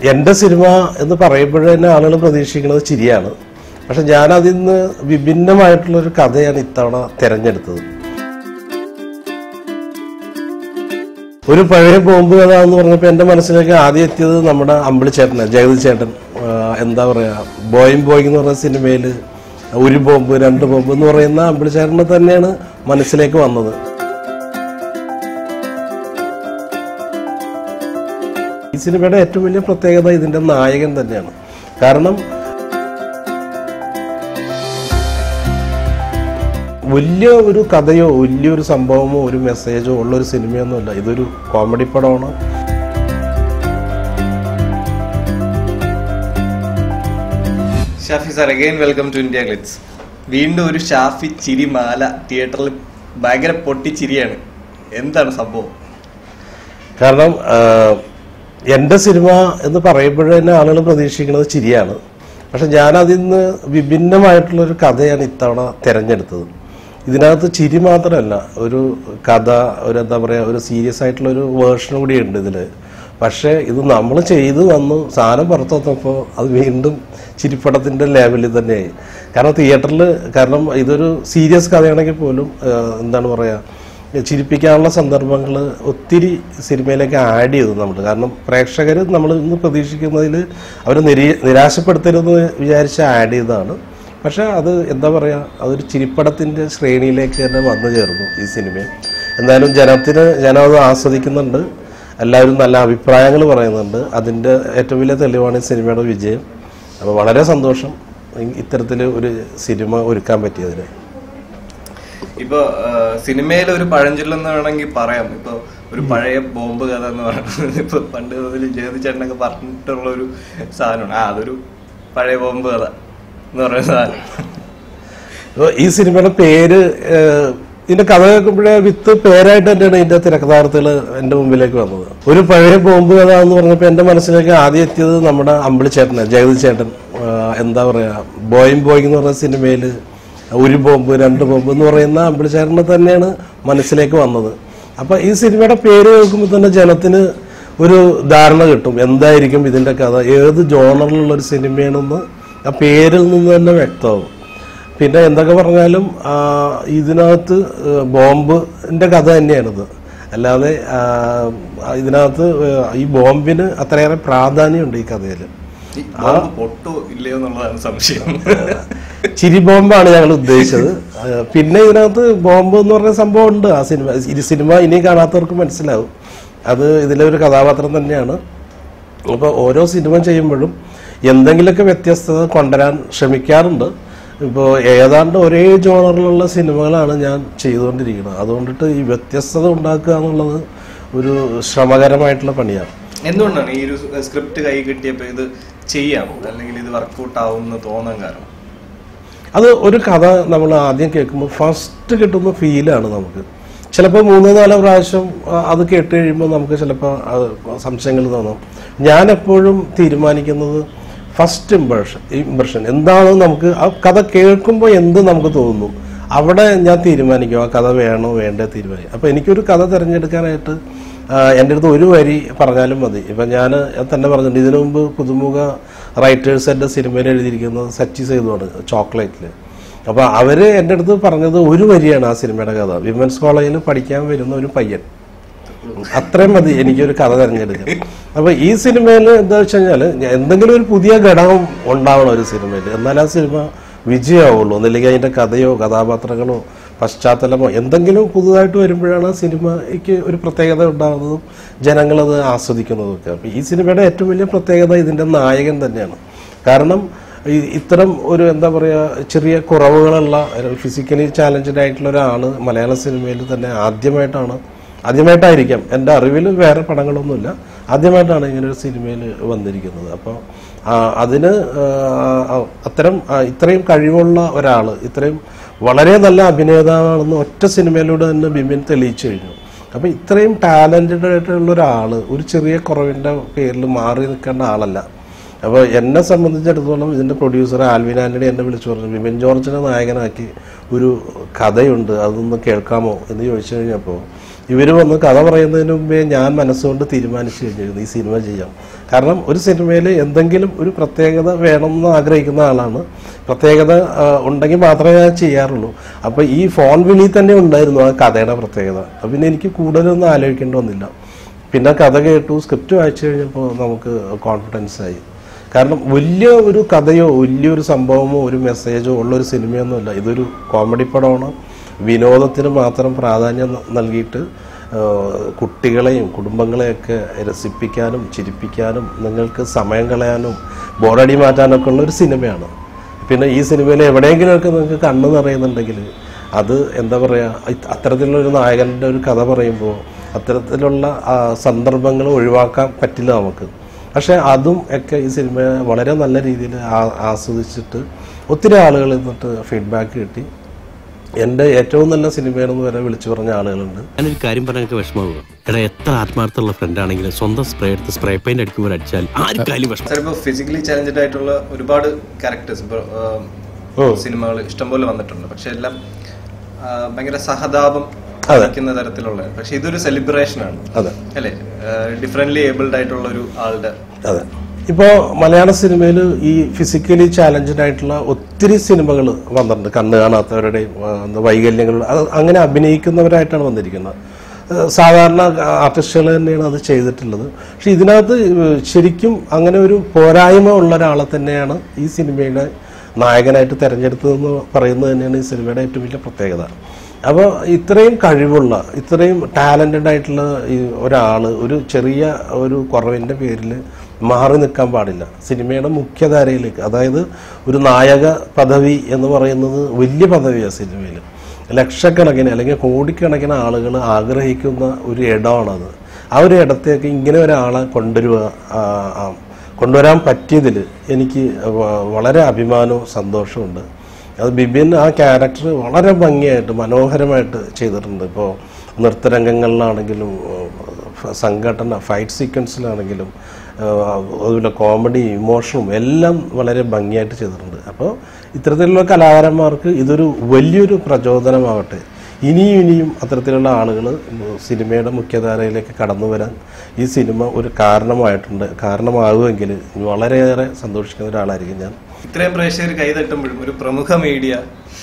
എൻ്റെ സിനിമ എന്ന് പറയുമ്പോൾ തന്നെ ആളുകൾ പ്രതീക്ഷിക്കുന്നത് ചിരിയാണ് പക്ഷെ ഞാൻ അതിൽ നിന്ന് വിഭിന്നമായിട്ടുള്ളൊരു കഥയാണ് ഇത്തവണ തിരഞ്ഞെടുത്തത് ഒരു പഴയ ബോംബ് കഥ എന്ന് പറഞ്ഞപ്പോൾ എൻ്റെ മനസ്സിലേക്ക് ആദ്യം എത്തിയത് നമ്മുടെ അമ്പിളി ചേട്ടനാണ് ജഗതി ചേട്ടൻ ആ, എന്താ പറയുക ബോയും ബോയ് എന്ന് പറഞ്ഞ സിനിമയിൽ ഒരു ബോംബ് രണ്ട് ബോംബ് എന്ന് പറയുന്ന അമ്പിളി ചേട്ടനെ തന്നെയാണ് മനസ്സിലേക്ക് വന്നത് ഈ സിനിമയുടെ ഏറ്റവും വലിയ പ്രത്യേകത ഇതിന്റെ നായകൻ തന്നെയാണ് കാരണം വലിയ ഒരു കഥയോ വലിയൊരു സംഭവമോ ഒരു മെസ്സേജോ ഉള്ള ഒരു സിനിമയൊന്നുമല്ല ഇതൊരു കോമഡി പടമാണ് Shafi sir again welcome to IndiaGlitz വീണ്ടും ഒരു ഷാഫി ചിരി മാല തിയേറ്ററിൽ ഭയങ്കര പൊട്ടിച്ചിരിയാണ് എന്താണ് സംഭവം കാരണം ആഹ്, എൻ്റെ സിനിമ എന്ന് പറയുമ്പോൾ തന്നെ ആളുകൾ പ്രതീക്ഷിക്കുന്നത് ചിരിയാണ് പക്ഷെ ഞാൻ അതിൽ നിന്ന് വിഭിന്നമായിട്ടുള്ളൊരു കഥയാണ് ഇത്തവണ തിരഞ്ഞെടുത്തത് ഇതിനകത്ത് ചിരി മാത്രമല്ല ഒരു കഥ ഒരു എന്താ പറയുക ഒരു സീരിയസ് ആയിട്ടുള്ള ഒരു വേർഷൻ കൂടി ഉണ്ട് ഇതിൽ പക്ഷേ ഇത് നമ്മൾ ചെയ്തു വന്നു സാധനം പുറത്തു വന്നപ്പോൾ അത് വീണ്ടും ചിരിപ്പടത്തിൻ്റെ ലെവലിൽ തന്നെയായി കാരണം തിയേറ്ററിൽ കാരണം ഇതൊരു സീരിയസ് കഥയാണെങ്കിൽ പോലും ആഹ്, എന്താണ് പറയുക ചിരിപ്പിക്കാനുള്ള സന്ദർഭങ്ങൾ ഒത്തിരി സിനിമയിലേക്ക് ആഡ് ചെയ്തു നമ്മൾ കാരണം പ്രേക്ഷകർ നമ്മൾ ഇന്ന് പ്രതീക്ഷിക്കുന്നതിൽ അവർ നിരീ നിരാശപ്പെടുത്തരുതെന്ന് വിചാരിച്ച് ആഡ് ചെയ്തതാണ് പക്ഷേ അത് എന്താ പറയുക അതൊരു ചിരിപ്പടത്തിൻ്റെ ശ്രേണിയിലേക്ക് തന്നെ വന്നു ചേർന്നു ഈ സിനിമ എന്തായാലും ജനത്തിന് ജനം അത് ആസ്വദിക്കുന്നുണ്ട് എല്ലാവരും നല്ല അഭിപ്രായങ്ങൾ പറയുന്നുണ്ട് അതിൻ്റെ ഏറ്റവും വലിയ തെളിവാണ് ഈ സിനിമയുടെ വിജയം അപ്പോൾ വളരെ സന്തോഷം ഇത്തരത്തിൽ ഒരു സിനിമ ഒരുക്കാൻ പറ്റിയതിന് ഇപ്പൊ സിനിമയിൽ ഒരു പഴഞ്ചൊല്ലെന്ന് വേണമെങ്കിൽ പറയാം ഇപ്പൊ ഒരു പഴയ ബോംബ് കഥ എന്ന് പറയുന്നത് ഇപ്പൊ പണ്ട് മുതൽ ജയതി ചേട്ടനൊക്കെ പറഞ്ഞിട്ടുള്ള ഒരു സാധനമാണ് ആ അതൊരു പഴയ ബോംബ് കഥ എന്ന് പറയുന്ന സാധനം അപ്പൊ ഈ സിനിമയുടെ പേര് ഏഹ്, ഇതിന്റെ കഥ കേൾക്കുമ്പോഴേ വിത്ത് പേരായിട്ട് തന്നെയാണ് ഇതിന്റെ തിരക്കഥാർത്ഥകൾ എന്റെ മുമ്പിലേക്ക് വന്നത് ഒരു പഴയ ബോംബ് കഥ എന്ന് പറഞ്ഞപ്പോൾ എന്റെ മനസ്സിലേക്ക് ആദ്യം എത്തിയത് നമ്മുടെ അമ്പിളി ചേട്ടനാണ് ജഗതി ചേട്ടൻ ആഹ്, എന്താ പറയാ ബോയും ബോയ് എന്ന് പറഞ്ഞ സിനിമയിൽ ഒരു ബോംബ് രണ്ട് ബോംബ് എന്ന് പറയുന്ന അമ്പിളി ചേട്ടനെ തന്നെയാണ് മനസ്സിലേക്ക് വന്നത് അപ്പൊ ഈ സിനിമയുടെ പേര് കേൾക്കുമ്പോൾ തന്നെ ജനത്തിന് ഒരു ധാരണ കിട്ടും എന്തായിരിക്കും ഇതിന്റെ കഥ ഏത് ജോണറിലുള്ള ഒരു സിനിമയാണെന്ന് ആ പേരിൽ നിന്ന് തന്നെ വ്യക്തമാവും പിന്നെ എന്തൊക്കെ പറഞ്ഞാലും ആ, ഇതിനകത്ത് ഏഹ്, ബോംബിന്റെ കഥ തന്നെയാണിത് അല്ലാതെ ആ, ഇതിനകത്ത് ഏഹ്, ഈ ബോംബിന് അത്രയേറെ പ്രാധാന്യമുണ്ട് ഈ കഥയിൽ ഈ ബോംബ് പൊട്ടോ ഇല്ലയോ എന്നുള്ളതാണ് സംശയം ചിരി ബോംബാണ് ഞങ്ങൾ ഉദ്ദേശിച്ചത് ആ, പിന്നെ ഇതിനകത്ത് ബോംബ് എന്ന് പറഞ്ഞ സംഭവം ഉണ്ട് ആ സിനിമ ഈ സിനിമ ഇനി കാണാത്തവർക്ക് മനസ്സിലാവും അത് ഇതിലെ ഒരു കഥാപാത്രം തന്നെയാണ് അപ്പോൾ ഓരോ സിനിമ ചെയ്യുമ്പോഴും എന്തെങ്കിലുമൊക്കെ വ്യത്യസ്തത കൊണ്ടുവരാൻ ശ്രമിക്കാറുണ്ട് ഇപ്പോൾ ഏതാണ്ട് ഒരേ ജോണറിലുള്ള സിനിമകളാണ് ഞാൻ ചെയ്തുകൊണ്ടിരിക്കുന്നത് അതുകൊണ്ടിട്ട് ഈ വ്യത്യസ്തത ഉണ്ടാക്കുക എന്നുള്ളത് ഒരു ശ്രമകരമായിട്ടുള്ള പണിയാണ് എന്തുകൊണ്ടാണ് ഈ ഒരു സ്ക്രിപ്റ്റ് കൈ കിട്ടിയപ്പോ ഇത് ചെയ്യാം അല്ലെങ്കിൽ ഇത് വർക്കൗട്ട് ആവും എന്ന് തോന്നാൻ കാരണം അത് ഒരു കഥ നമ്മൾ ആദ്യം കേൾക്കുമ്പോൾ ഫസ്റ്റ് കിട്ടുന്ന ഫീലാണ് നമുക്ക് ചിലപ്പോൾ മൂന്നോ നാലോ പ്രാവശ്യം ആ, അത് കേട്ട് കഴിയുമ്പോൾ നമുക്ക് ചിലപ്പോൾ സംശയങ്ങൾ തോന്നും ഞാൻ എപ്പോഴും തീരുമാനിക്കുന്നത് ഫസ്റ്റ് ഇമ്പ്രഷൻ ഇമ്പ്രഷൻ എന്താണ് നമുക്ക് ആ കഥ കേൾക്കുമ്പോൾ എന്ത് നമുക്ക് തോന്നുന്നു അവിടെ ഞാൻ തീരുമാനിക്കും ആ കഥ വേണോ വേണ്ടേ തീരുമാനിക്കും അപ്പോൾ എനിക്കൊരു കഥ തിരഞ്ഞെടുക്കാനായിട്ട് ആ, എൻ്റെ അടുത്ത് ഒരു വരി പറഞ്ഞാലും മതി ഇപ്പം ഞാൻ തന്നെ പറഞ്ഞിട്ടുണ്ട് ഇതിനു മുമ്പ് പുതുമുഖ റൈറ്റേഴ്സ് എൻ്റെ സിനിമയിൽ എഴുതിയിരിക്കുന്നത് സച്ചി സേതുവാണ് ചോക്ലേറ്റിൽ അപ്പോൾ അവർ എൻ്റെ അടുത്ത് പറഞ്ഞത് ഒരു വരിയാണ് ആ സിനിമയുടെ കഥ വിമൻസ് കോളേജിൽ പഠിക്കാൻ വരുന്ന ഒരു പയ്യൻ അത്രയും മതി എനിക്കൊരു കഥ തിരഞ്ഞെടുക്കാൻ അപ്പോൾ ഈ സിനിമയിൽ എന്താ വെച്ച് കഴിഞ്ഞാൽ എന്തെങ്കിലും ഒരു പുതിയ ഘടകം ഉണ്ടാവണം ഒരു സിനിമയിൽ എന്നാൽ ആ സിനിമ വിജയമാവുള്ളൂ ഒന്നില്ലെങ്കിൽ അതിൻ്റെ കഥയോ കഥാപാത്രങ്ങളോ പശ്ചാത്തലമോ എന്തെങ്കിലും പുതുതായിട്ട് വരുമ്പോഴാണ് ആ സിനിമയ്ക്ക് ഒരു പ്രത്യേകത ഉണ്ടാകുന്നതും ജനങ്ങളത് ആസ്വദിക്കുന്നതും ഒക്കെ അപ്പോൾ ഈ സിനിമയുടെ ഏറ്റവും വലിയ പ്രത്യേകത ഇതിൻ്റെ നായകൻ തന്നെയാണ് കാരണം ഈ ഇത്തരം ഒരു എന്താ പറയുക ചെറിയ കുറവുകളുള്ള ഫിസിക്കലി ചാലഞ്ചഡ് ആയിട്ടുള്ള ഒരാൾ മലയാള സിനിമയിൽ തന്നെ ആദ്യമായിട്ടാണ് ആദ്യമായിട്ടായിരിക്കാം എൻ്റെ അറിവിൽ വേറെ പടങ്ങളൊന്നുമില്ല ആദ്യമായിട്ടാണ് ഇങ്ങനെ ഒരു സിനിമയിൽ വന്നിരിക്കുന്നത് അപ്പോൾ അതിന് ആ, അത്തരം ആ, ഇത്രയും കഴിവുള്ള ഒരാൾ ഇത്രയും വളരെ നല്ല അഭിനേതാവാണെന്ന് ഒറ്റ സിനിമയിലൂടെ തന്നെ ബിമിൻ തെളിയിച്ചു കഴിഞ്ഞു അപ്പോൾ ഇത്രയും ടാലൻറ്റഡ് ആയിട്ടുള്ള ഒരാൾ ഒരു ചെറിയ കുറവിൻ്റെ പേരിൽ മാറി നിൽക്കേണ്ട ആളല്ല അപ്പോൾ എന്നെ സംബന്ധിച്ചിടത്തോളം ഇതിൻ്റെ പ്രൊഡ്യൂസർ ആൽവിൻ ആൻ്റണി എന്നെ വിളിച്ചു പറഞ്ഞു വിപിൻ ജോർജിനെ നായകനാക്കി ഒരു കഥയുണ്ട് അതൊന്ന് കേൾക്കാമോ എന്ന് ചോദിച്ചു കഴിഞ്ഞപ്പോൾ ഇവർ വന്ന് കഥ പറയുന്നതിന് മുമ്പേ ഞാൻ മനസ്സുകൊണ്ട് തീരുമാനിച്ചു കഴിഞ്ഞിരുന്നു ഈ സിനിമ ചെയ്യാം കാരണം ഒരു സിനിമയിൽ എന്തെങ്കിലും ഒരു പ്രത്യേകത വേണമെന്ന് ആഗ്രഹിക്കുന്ന ആളാണ് പ്രത്യേകത ആ, ഉണ്ടെങ്കിൽ മാത്രമേ ഞാൻ ചെയ്യാറുള്ളൂ അപ്പോൾ ഈ ഫോൺ വിളി തന്നെ ഉണ്ടായിരുന്നു ആ കഥയുടെ പ്രത്യേകത അപ്പോൾ പിന്നെ എനിക്ക് കൂടുതലൊന്നും ആലോചിക്കേണ്ടി വന്നില്ല പിന്നെ കഥ കേട്ടു സ്ക്രിപ്റ്റ് വായിച്ചു കഴിഞ്ഞപ്പോൾ നമുക്ക് കോൺഫിഡൻസ് ആയി കാരണം വലിയ ഒരു കഥയോ വലിയൊരു സംഭവമോ ഒരു മെസ്സേജോ ഉള്ള ഒരു സിനിമയൊന്നുമല്ല ഇതൊരു കോമഡി പടമാണ് വിനോദത്തിന് മാത്രം പ്രാധാന്യം ന- നൽകിയിട്ട് ആ, കുട്ടികളെയും കുടുംബങ്ങളെയൊക്കെ രസിപ്പിക്കാനും ചിരിപ്പിക്കാനും നിങ്ങൾക്ക് സമയം കളയാനും ബോറടി മാറ്റാനൊക്കെ ഉള്ള ഒരു സിനിമയാണ് പിന്നെ ഈ സിനിമയിൽ എവിടെയെങ്കിലുമൊക്കെ നിങ്ങൾക്ക് കണ്ണ് നിറയുന്നുണ്ടെങ്കിൽ അത് എന്താ പറയുക അത്തരത്തിലുള്ള ഒരു നായകൻ്റെ ഒരു കഥ പറയുമ്പോൾ അത്തരത്തിലുള്ള സന്ദർഭങ്ങൾ ഒഴിവാക്കാൻ പറ്റില്ല നമുക്ക് പക്ഷേ അതും ഒക്കെ ഈ സിനിമ വളരെ നല്ല രീതിയിൽ ആസ്വദിച്ചിട്ട് ഒത്തിരി ആളുകൾ എന്നിട്ട് ഫീഡ്ബാക്ക് കിട്ടി എൻ്റെ ഏറ്റവും നല്ല സിനിമയെന്ന് വരെ വിളിച്ചു പറഞ്ഞ ആളുകളുണ്ട് ഞാനൊരു കാര്യം പറയാൻ എനിക്ക് വിഷമമാകും എടാ എത്ര ആത്മാർത്ഥമുള്ള ഫ്രണ്ട് ആണെങ്കിലും സ്വന്തം സ്പ്രേ എടുത്ത് സ്പ്രേ പെയിന്റ് അടിക്കുമ്പോൾ അടിച്ചാൽ ആർക്കായാലും വിഷമം സാർ ഇപ്പോൾ ഫിസിക്കലി ചാലഞ്ചഡ് ആയിട്ടുള്ള ഒരുപാട് ക്യാരക്ടേഴ്സ് ഇപ്പോൾ ഓ. സിനിമകൾ ഇഷ്ടംപോലെ വന്നിട്ടുണ്ട് പക്ഷെ എല്ലാം ആ, ഭയങ്കര സഹതാപം അതെ. കാണിക്കുന്ന തരത്തിലുള്ള പക്ഷെ ഇതൊരു സെലിബ്രേഷൻ ആണ് അതെ അല്ലേ ഡിഫറെന്റ്ലി ഏബിൾഡ് ആയിട്ടുള്ള ഒരു ആളുടെ അതെ ഇപ്പോൾ മലയാള സിനിമയിൽ ഈ ഫിസിക്കലി ചാലഞ്ചഡ് ആയിട്ടുള്ള ഒത്തിരി സിനിമകൾ വന്നിട്ടുണ്ട് കണ്ണ് കാണാത്തവരുടെയും ആ, എന്താ വൈകല്യങ്ങളുടെ അത് അങ്ങനെ അഭിനയിക്കുന്നവരായിട്ടാണ് വന്നിരിക്കുന്നത് ആ, സാധാരണ ആർട്ടിസ്റ്റുകൾ തന്നെയാണ് അത് ചെയ്തിട്ടുള്ളത് പക്ഷെ ഇതിനകത്ത് ശരിക്കും അങ്ങനെ ഒരു പോരായ്മ ഉള്ള ഒരാളെ തന്നെയാണ് ഈ സിനിമയുടെ നായകനായിട്ട് തിരഞ്ഞെടുത്തതെന്ന് പറയുന്നത് തന്നെയാണ് ഈ സിനിമയുടെ ഏറ്റവും വലിയ പ്രത്യേകത അപ്പോൾ ഇത്രയും കഴിവുള്ള ഇത്രയും ടാലൻറ്റഡ് ആയിട്ടുള്ള ഈ ഒരാൾ ഒരു ചെറിയ ഒരു കുറവിൻ്റെ പേരിൽ മാറി നിൽക്കാൻ പാടില്ല സിനിമയുടെ മുഖ്യധാരയിലേക്ക് അതായത് ഒരു നായക പദവി എന്ന് പറയുന്നത് വലിയ പദവിയാണ് സിനിമയിൽ ലക്ഷക്കണക്കിന് അല്ലെങ്കിൽ കോടിക്കണക്കിന് ആളുകൾ ആഗ്രഹിക്കുന്ന ഒരു ഇടമാണത് ആ ഒരു ഇടത്തേക്ക് ഇങ്ങനെ ഒരാളെ കൊണ്ടുവരിക ആ, ആ, കൊണ്ടുവരാൻ പറ്റിയതിൽ എനിക്ക് വ- വളരെ അഭിമാനവും സന്തോഷമുണ്ട് അത് ബിബിൻ ആ ക്യാരക്ടർ വളരെ ഭംഗിയായിട്ട് മനോഹരമായിട്ട് ചെയ്തിട്ടുണ്ട് ഇപ്പോൾ നൃത്തരംഗങ്ങളിലാണെങ്കിലും ഏഹ്, സംഘടന ഫൈറ്റ് സീക്വൻസിലാണെങ്കിലും ഏഹ്, അതുപോലെ കോമഡി ഇമോഷനും എല്ലാം വളരെ ഭംഗിയായിട്ട് ചെയ്തിട്ടുണ്ട് അപ്പോൾ ഇത്തരത്തിലുള്ള കലാകാരന്മാർക്ക് ഇതൊരു വലിയൊരു പ്രചോദനമാവട്ടെ ഇനിയും ഇനിയും അത്തരത്തിലുള്ള ആളുകൾ സിനിമയുടെ മുഖ്യധാരയിലേക്ക് കടന്നു വരാൻ ഈ സിനിമ ഒരു കാരണമായിട്ടുണ്ട് കാരണമാകുമെങ്കിൽ വളരെയേറെ സന്തോഷിക്കുന്ന ഒരാളായിരിക്കും ഞാൻ ഇത്രയും പ്രേക്ഷകർ കൈതട്ടുമ്പോഴും ഒരു പ്രമുഖ മീഡിയ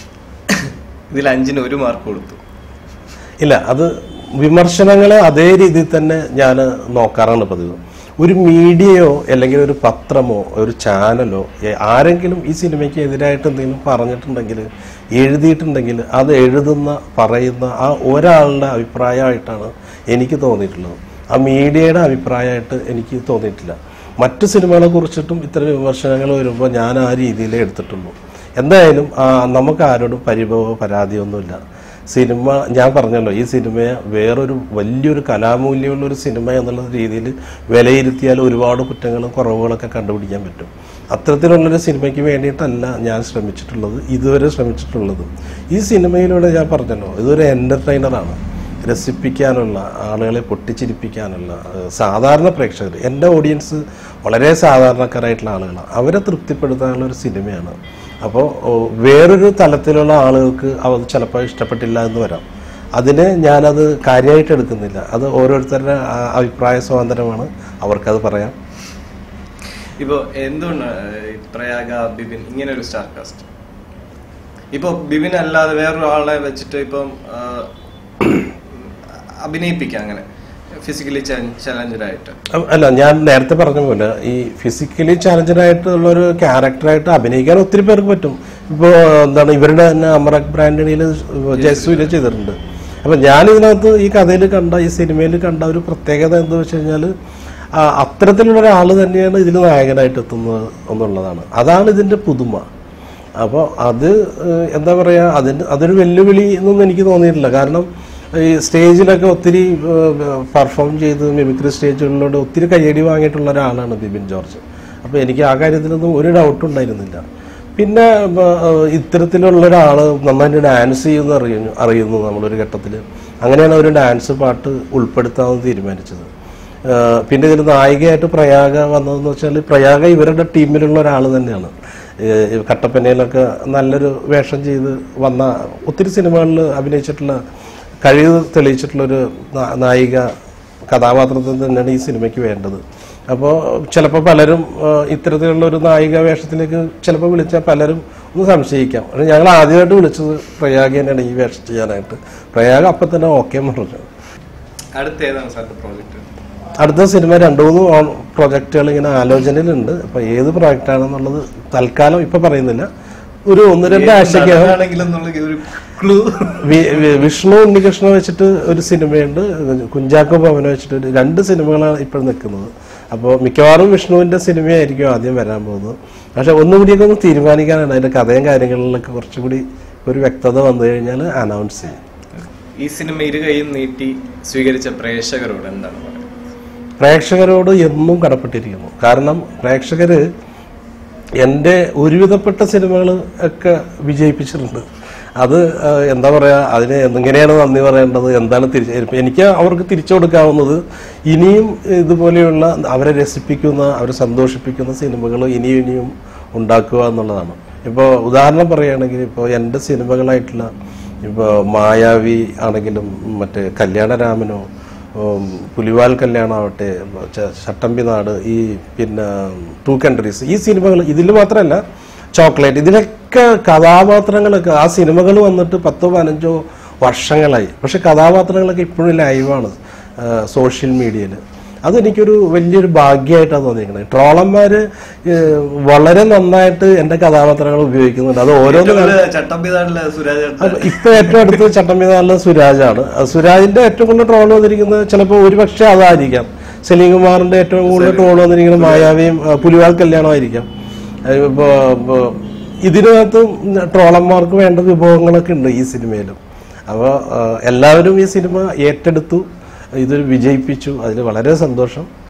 ഇതിൽ അഞ്ചിന് ഒരു മാർക്ക് കൊടുത്തു ഇല്ല അത് വിമർശനങ്ങളെ അതേ രീതിയിൽ തന്നെ ഞാൻ നോക്കാറാണ് പതിവ് ഒരു മീഡിയയോ അല്ലെങ്കിൽ ഒരു പത്രമോ ഒരു ചാനലോ എ- ആരെങ്കിലും ഈ സിനിമയ്ക്ക് എതിരായിട്ട് എന്തെങ്കിലും പറഞ്ഞിട്ടുണ്ടെങ്കിൽ എഴുതിയിട്ടുണ്ടെങ്കിൽ അത് എഴുതുന്ന പറയുന്ന ആ ഒരാളുടെ അഭിപ്രായമായിട്ടാണ് എനിക്ക് തോന്നിയിട്ടുള്ളത് ആ മീഡിയയുടെ അഭിപ്രായമായിട്ട് എനിക്ക് തോന്നിയിട്ടില്ല മറ്റു സിനിമകളെ കുറിച്ചിട്ടും ഇത്തരം വിമർശനങ്ങൾ വരുമ്പോൾ ഞാൻ ആ രീതിയിലേ എടുത്തിട്ടുള്ളൂ എന്തായാലും ആ, നമുക്ക് ആരോടും പരിഭവമോ പരാതിയോ ഒന്നുമില്ല സിനിമ ഞാൻ പറഞ്ഞല്ലോ ഈ സിനിമയെ വേറൊരു വലിയൊരു കലാമൂല്യമുള്ള ഒരു സിനിമ എന്നുള്ള രീതിയിൽ വിലയിരുത്തിയാൽ ഒരുപാട് കുറ്റങ്ങളും കുറവുകളൊക്കെ കണ്ടുപിടിക്കാൻ പറ്റും അത്തരത്തിലുള്ളൊരു സിനിമയ്ക്ക് വേണ്ടിയിട്ടല്ല ഞാൻ ശ്രമിച്ചിട്ടുള്ളത് ഇതുവരെ ശ്രമിച്ചിട്ടുള്ളത് ഈ സിനിമയിലൂടെ ഞാൻ പറഞ്ഞല്ലോ ഇതൊരു എൻ്റർടൈനറാണ് രസിപ്പിക്കാനുള്ള ആളുകളെ പൊട്ടിച്ചിരിപ്പിക്കാനുള്ള ഏഹ്, സാധാരണ പ്രേക്ഷകർ എൻ്റെ ഓഡിയൻസ് വളരെ സാധാരണക്കാരായിട്ടുള്ള ആളുകളാണ് അവരെ തൃപ്തിപ്പെടുത്താനുള്ള ഒരു സിനിമയാണ് അപ്പോൾ ഓ, വേറൊരു തലത്തിലുള്ള ആളുകൾക്ക് അത് ചിലപ്പോൾ ഇഷ്ടപ്പെട്ടില്ല എന്ന് വരാം അതിനെ ഞാനത് കാര്യമായിട്ട് എടുക്കുന്നില്ല അത് ഓരോരുത്തരുടെ ആ, അഭിപ്രായ സ്വാതന്ത്ര്യമാണ് അവർക്കത് പറയാം ഇപ്പൊ എന്തുകൊണ്ടാണ് ഈ പ്രയാഗ ബിബിൻ ഇങ്ങനെ ഒരു സ്റ്റാർ കാസ്റ്റ് ഇപ്പൊ ബിബിൻ അല്ലാതെ വേറൊരാളെ വെച്ചിട്ട് ഇപ്പം ആ, അഭിനയിപ്പിക്കാം അങ്ങനെ ഫിസിക്കലി ചലഞ്ചഡ് ആയിട്ട് അ- അല്ല ഞാൻ നേരത്തെ പറഞ്ഞ പോലെ ഈ ഫിസിക്കലി ചാലഞ്ചഡ് ആയിട്ടുള്ള ഒരു ക്യാരക്ടറായിട്ട് അഭിനയിക്കാൻ ഒത്തിരി പേർക്ക് പറ്റും ഇപ്പോൾ എന്താണ് ഇവരുടെ തന്നെ അമറക് ബ്രാൻഡണിയിൽ ജയസൂര്യ ചെയ്തിട്ടുണ്ട് അപ്പം ഞാൻ ഇതിനകത്ത് ഈ കഥയിൽ കണ്ട ഈ സിനിമയിൽ കണ്ട ഒരു പ്രത്യേകത എന്താ വെച്ച് കഴിഞ്ഞാൽ അത്തരത്തിലുള്ള ഒരാൾ തന്നെയാണ് ഇതിൽ നായകനായിട്ട് എത്തുന്നത് എന്നുള്ളതാണ് അതാണ് ഇതിൻ്റെ പുതുമ അപ്പോൾ അത് ഏഹ്, എന്താ പറയുക അതിന് അതൊരു വെല്ലുവിളി എന്നൊന്നും എനിക്ക് തോന്നിയിട്ടില്ല കാരണം ഈ സ്റ്റേജിലൊക്കെ ഒത്തിരി പെർഫോം ചെയ്ത് മിമിക്രി സ്റ്റേജുകളിലൂടെ ഒത്തിരി കയ്യടി വാങ്ങിയിട്ടുള്ള ഒരാളാണ് ബിബിൻ ജോർജ് അപ്പോൾ എനിക്ക് ആ കാര്യത്തിലൊന്നും ഒരു ഡൗട്ടും ഉണ്ടായിരുന്നില്ല പിന്നെ ഏഹ്, ഇത്തരത്തിലുള്ള ഒരാൾ നന്നായിട്ട് ഡാൻസ് ചെയ്യുമെന്ന് അറിയുന്നു അറിയുന്നു നമ്മളൊരു ഘട്ടത്തിൽ അങ്ങനെയാണ് ഒരു ഡാൻസ് പാട്ട് ഉൾപ്പെടുത്താമെന്ന് തീരുമാനിച്ചത് ഏഹ് പിന്നെ ഇതിൽ നായികയായിട്ട് പ്രയാഗ വന്നതെന്ന് വെച്ചാൽ പ്രയാഗ ഇവരുടെ ടീമിലുള്ള ഒരാൾ തന്നെയാണ് ഏഹ് കട്ടപ്പനയിലൊക്കെ നല്ലൊരു വേഷം ചെയ്ത് വന്ന ഒത്തിരി സിനിമകളിൽ അഭിനയിച്ചിട്ടുള്ള കഴിവ് തെളിയിച്ചിട്ടുള്ളൊരു നാ- നായിക കഥാപാത്രത്തിൽ തന്നെയാണ് ഈ സിനിമയ്ക്ക് വേണ്ടത് അപ്പോൾ ചിലപ്പോൾ പലരും ആ, ഇത്തരത്തിലുള്ള ഒരു നായിക വേഷത്തിലേക്ക് ചിലപ്പോൾ വിളിച്ചാൽ പലരും ഒന്ന് സംശയിക്കാം അത് ഞങ്ങൾ ആദ്യമായിട്ട് വിളിച്ചത് പ്രയാഗ് തന്നെയാണ് ഈ വേഷം ചെയ്യാനായിട്ട് പ്രയാഗ് അപ്പം തന്നെ ഓക്കെ പറഞ്ഞു അടുത്ത ഏതാണ് സാറിന്റെ പ്രോജക്റ്റ് അടുത്ത സിനിമ രണ്ടു മൂന്ന് ഓൺ- പ്രൊജക്റ്റുകൾ ഇങ്ങനെ ആലോചനയിലുണ്ട് അപ്പോൾ ഏത് പ്രൊജക്റ്റാണെന്നുള്ളത് തൽക്കാലം ഇപ്പം പറയുന്നില്ല ഒരു ഒന്ന് രണ്ട് ആഴ്ചക്കകം ആണെങ്കിലെന്നുള്ള ഒരു ക്ലൂ വി- വി- വിഷ്ണു ഉണ്ണികൃഷ്ണൻ വെച്ചിട്ട് ഒരു സിനിമയുണ്ട് കുഞ്ചാക്കോ ഭവന വെച്ചിട്ട് ഒരു രണ്ട് സിനിമകളാണ് ഇപ്പോൾ നിൽക്കുന്നത് അപ്പോൾ മിക്കവാറും വിഷ്ണുവിന്റെ സിനിമയായിരിക്കും ആദ്യം വരാൻ പോകുന്നത് പക്ഷെ ഒന്നുകൂടിയൊക്കെ ഒന്ന് തീരുമാനിക്കാനാണ് അതിന്റെ കഥയും കാര്യങ്ങളിലൊക്കെ കുറച്ചുകൂടി ഒരു വ്യക്തത വന്നു കഴിഞ്ഞാൽ അനൗൺസ് ചെയ്യും ഈ സിനിമ ഇരു കൈയും നീട്ടി സ്വീകരിച്ച പ്രേക്ഷകരോട് എന്താണ് പറയുന്നത് പ്രേക്ഷകരോട് എന്നും കടപ്പെട്ടിരിക്കുന്നു കാരണം പ്രേക്ഷകര് എൻ്റെ ഒരുവിധപ്പെട്ട സിനിമകൾ ഒക്കെ വിജയിപ്പിച്ചിട്ടുണ്ട് അത് ആ, എന്താ പറയാ അതിന് എങ്ങനെയാണ് നന്ദി പറയേണ്ടത് എന്താണ് തിരിച്ച് എനിക്ക് അവർക്ക് തിരിച്ചു കൊടുക്കാവുന്നത് ഇനിയും ഇതുപോലെയുള്ള അവരെ രസിപ്പിക്കുന്ന അവരെ സന്തോഷിപ്പിക്കുന്ന സിനിമകൾ ഇനിയും ഇനിയും ഉണ്ടാക്കുക എന്നുള്ളതാണ് ഇപ്പോൾ ഉദാഹരണം പറയുകയാണെങ്കിൽ ഇപ്പോൾ എൻ്റെ സിനിമകളായിട്ടുള്ള ഇപ്പോൾ മായാവി ആണെങ്കിലും മറ്റേ കല്യാണരാമനോ ഉം, പുലിവാൽ കല്യാണമാവട്ടെ ച- ചട്ടമ്പി നാട് ഈ പിന്നെ ടു കൺട്രീസ് ഈ സിനിമകൾ ഇതിൽ മാത്രമല്ല ചോക്ലേറ്റ് ഇതിലൊക്കെ കഥാപാത്രങ്ങളൊക്കെ ആ സിനിമകൾ വന്നിട്ട് പത്തോ പതിനഞ്ചോ വർഷങ്ങളായി പക്ഷെ കഥാപാത്രങ്ങളൊക്കെ ഇപ്പോഴും ലൈവാണ് സോഷ്യൽ മീഡിയയിൽ അതെനിക്കൊരു വലിയൊരു ഭാഗ്യമായിട്ടാണ് തോന്നിയിരിക്കുന്നത് ട്രോളന്മാര് ഏഹ്, വളരെ നന്നായിട്ട് എൻ്റെ കഥാപാത്രങ്ങൾ ഉപയോഗിക്കുന്നുണ്ട് അത് ഓരോന്നും ചട്ടമ്പിതാടിലെ സുരാജ് ചേട്ടൻ അപ്പൊ ഇപ്പൊ ഏറ്റവും അടുത്ത് ചട്ടമ്പിനാളിലെ സുരാജാണ് അത് സുരാജിന്റെ ഏറ്റവും കൂടുതൽ ട്രോൾ വന്നിരിക്കുന്നത് ചിലപ്പോൾ ഒരുപക്ഷെ അതായിരിക്കാം സലീം കുമാറിന്റെ ഏറ്റവും കൂടുതൽ ട്രോൾ വന്നിരിക്കുന്നത് മായാവിയും ആ, പുലിവാൽ കല്യാണമായിരിക്കാം അത് ഇപ്പൊ ഇപ്പൊ ഇതിനകത്ത് ട്രോളന്മാർക്ക് വേണ്ട വിഭവങ്ങളൊക്കെ ഉണ്ട് ഈ സിനിമയിലും അപ്പോൾ എല്ലാവരും ഈ സിനിമ ഏറ്റെടുത്തു ഇതൊരു വിജയിപ്പിച്ചു അതിൽ വളരെ സന്തോഷം